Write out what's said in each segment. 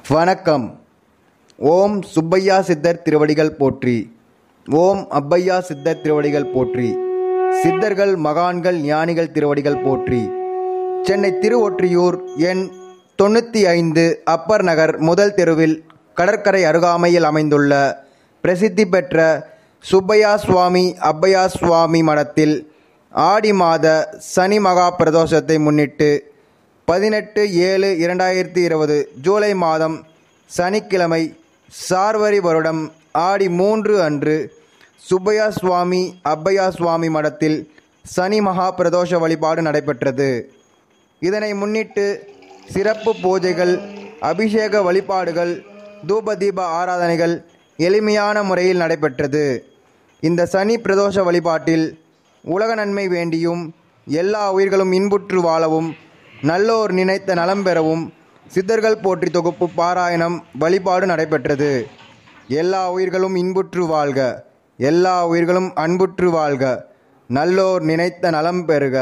வணக்கம் ஓம் சுப்பையா சித்தர் திருவடிகள் போற்றி ஓம் அப்பையா சித்தர் திருவடிகள் போற்றி சித்தர்கள் மகான்கள் ஞானிகள் திருவடிகள் போற்றி சென்னை திருவொற்றியூர் எண் தொண்ணூற்றி ஐந்து அப்பர் நகர் முதல் தெருவில் கடற்கரை அருகாமையில் அமைந்துள்ள பிரசித்தி பெற்ற சுப்பையா சுவாமி அப்பையா சுவாமி மடத்தில் ஆடி மாத சனி மகா பிரதோஷத்தை முன்னிட்டு பதினெட்டு ஏழு இரண்டாயிரத்தி இருபது ஜூலை மாதம் சனிக்கிழமை சார்வரி வருடம் ஆடி மூன்று அன்று சுப்பையா சுவாமி அப்பையா சுவாமி மடத்தில் சனி மகா பிரதோஷ வழிபாடு நடைபெற்றது இதனை முன்னிட்டு சிறப்பு பூஜைகள் அபிஷேக வழிபாடுகள் தூப தீப ஆராதனைகள் எளிமையான முறையில் நடைபெற்றது இந்த சனி பிரதோஷ வழிபாட்டில் உலக நன்மை வேண்டியும் எல்லா உயிர்களும் இன்புற்று வாழவும் நல்லோர் நினைத்த நலம் பெறவும் சித்தர்கள் போற்றி தொகுப்பு பாராயணம் வழிபாடு நடைபெற்றது எல்லா உயிர்களும் இன்புற்று வாழ்க எல்லா உயிர்களும் அன்புற்று வாழ்க நல்லோர் நினைத்த நலம் பெறுக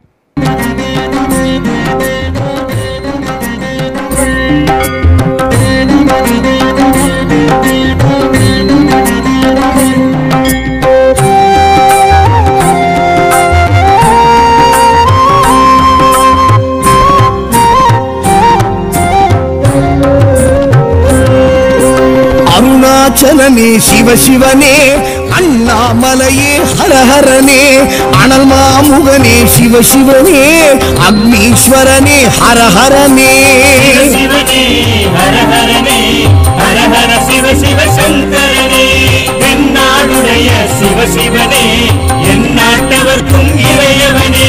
அருணாச்சலனே சிவசிவனே அண்ணாமலையே ஹரஹரனே அனல் மாமுகனே சிவசிவனே அக்னீஸ்வரனே ஹரஹரனே சிவனே ஹர ஹரனே ஹர ஹர சிவ சிவ சங்கரனே என்னாடுடைய சிவ சிவனே என் நாட்டவர்க்கும் இறையவனே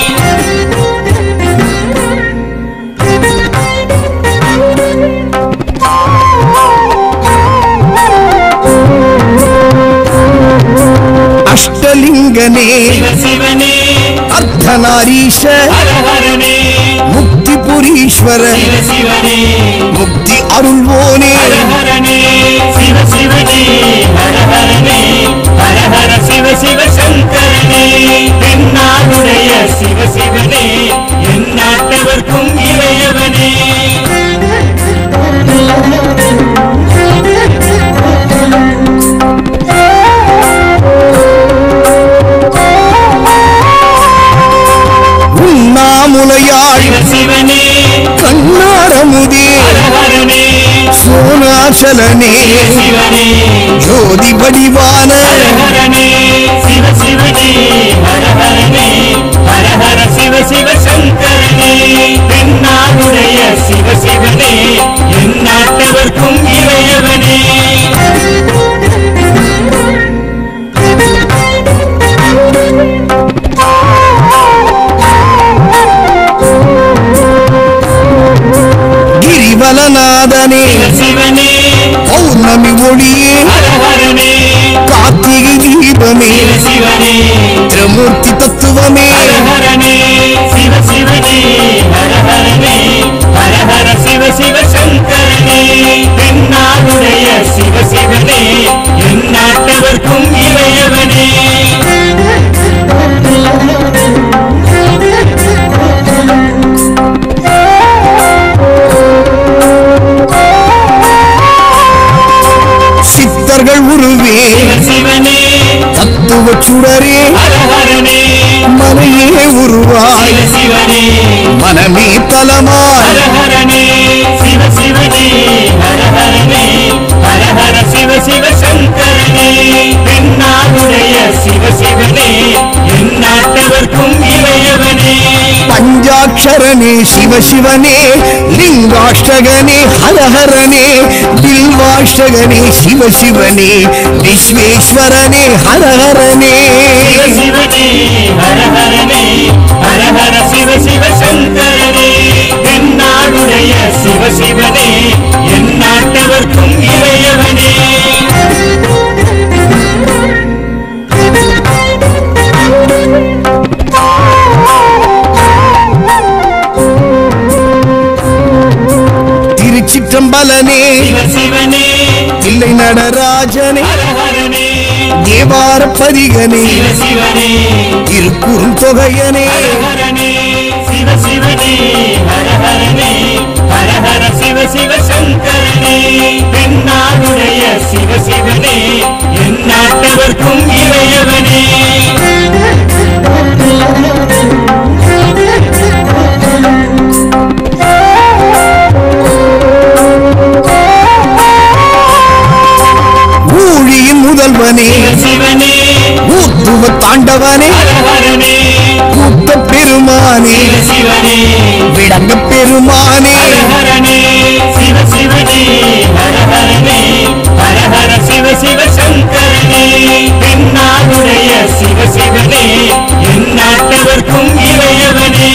அஷ்டலிங்கனே சிவ சிவனே அர்த்தநாரீஷ ஹர ஹரனே முக்திபுரீஸ்வர சிவ சிவனே முக்தி அருள்வோனே ஹர ஹரனே சிவ சிவனே ஹர ஹரனே ஹர ஹர சிவ சிவ சங்கரனே என்னாடுடைய சிவ சிவனே என் நாட்டவர்க்கும் இறையவனே உண்ணாமுலையாள் சிவ சிவனே கண்ணாரமுதே ஹரஹரனே சோனாச்சலனே சிவனே ஜோதி வடிவான ஹரஹரனே சிவ சிவனே ஹரஹரனே ஹரஹர சிவ சிவ சங்கரனே தென்னாடுடைய சிவ சிவனே என் நாட்டவர்க்கும் இறையவனே கிரிவலநாதனே சிவ சிவனே பௌர்ணமி ஒளியே ஹரஹரனே கார்த்திகை தீபமே சிவ சிவனே திரமூர்த்தி தத்துவமே ஹரஹரனே சிவ சிவனே ஹரஹரனே ஹரஹர சிவ சிவ சங்கரனே தென்னாடுடைய சிவ சிவனே என் நாட்டவர்க்கும் இறையவனே சித்தர்கள் உருவே சிவ சிவனே தத்துவ சுடரே ஹரஹரனே மலையே உருவாய் சிவ சிவனே மனமே தலமாய் ஹரஹரனே சிவ சிவனே ஹரஹரனே ஹரஹர சிவ சிவ சங்கரனே தென்னாடுடைய சிவ சிவனே என் நாட்டவர்க்கும் இறையவனே பஞ்சாட்சரனே சிவசிவனே லிங்காஷ்டகனே ஹரஹரனே பில்வாஷ்டகனே சிவசிவனே விஸ்வேஸ்வரனே ஹரஹரனே சிவ சிவனே ஹரஹரனே ஹரஹர சிவ சிவ சங்கரனே தென்னாடுடைய சிவ சிவனே என் நாட்டவர்க்கும் இறையவனே திருச்சிற்றம்பலனே சிவ சிவனே தில்லை நடராஜனே ஹரஹரனே தேவார பதிகனே சிவ சிவனே திருக்குறும் தொகையனே ஹரஹரனே சிவ சிவனே ஹரஹரனே ஹரஹர சிவ சிவ சங்கரனே சிவனே ஊர்த்துவ தாண்டவனே ஹரஹரனே கூத்த பெருமானே சிவனே விடங்க பெருமானே ஹரஹரனே சிவ சிவனே ஹரஹரனே ஹரஹர சிவ சிவ சங்கரனே தென்னாடுடைய சிவ சிவனே எந்நாட்டவர்க்கும் இளையவனே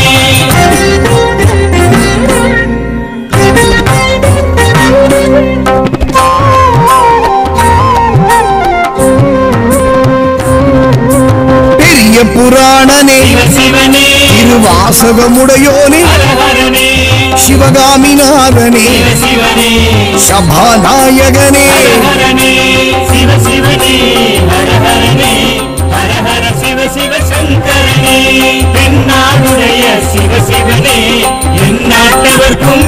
பெரிய புராணனே சிவ சிவனே திருவாசகமுடையோனே ஹரஹரனே சிவகாமிநாதனே சிவ சிவனே சபாநாயகனே ஹரஹரனே சிவ சிவனே ஹரஹரனே ஹரஹர சிவ சிவ சங்கரனே தென்னாடுடைய சிவ சிவனே எந்நாட்டவர்க்கும்